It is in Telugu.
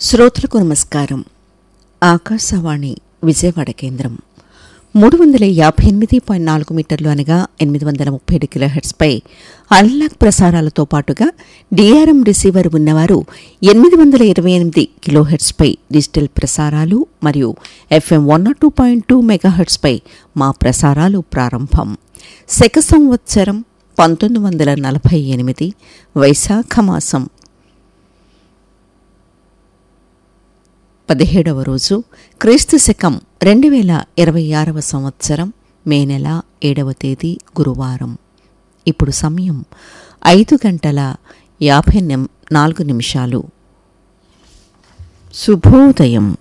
శ్రోతలకు నమస్కారం ఆకాశవాణి విజయవాడ కేంద్రం మూడు వందల యాభై ఎనిమిది పాయింట్ నాలుగు మీటర్లు అనగా ఎనిమిది వందల ముప్పై ఏడు కిలోహెట్స్పై అన్లాక్ ప్రసారాలతో పాటుగా డిఆర్ఎం రిసీవర్ ఉన్నవారు ఎనిమిది వందల ఇరవై ఎనిమిది కిలోహెట్స్పై డిజిటల్ ప్రసారాలు మరియు FM one naught two point two మెగాహెట్స్పై మా ప్రసారాలు ప్రారంభం శక సంవత్సరం పంతొమ్మిది వందల నలభై ఎనిమిది వైశాఖ మాసం పదిహేడవ రోజు క్రీస్తు శకం రెండు వేల ఇరవై ఆరవ సంవత్సరం మే నెల ఏడవ తేదీ గురువారం ఇప్పుడు సమయం ఐదు గంటల యాభై నిమ్ నాలుగు నిమిషాలు శుభోదయం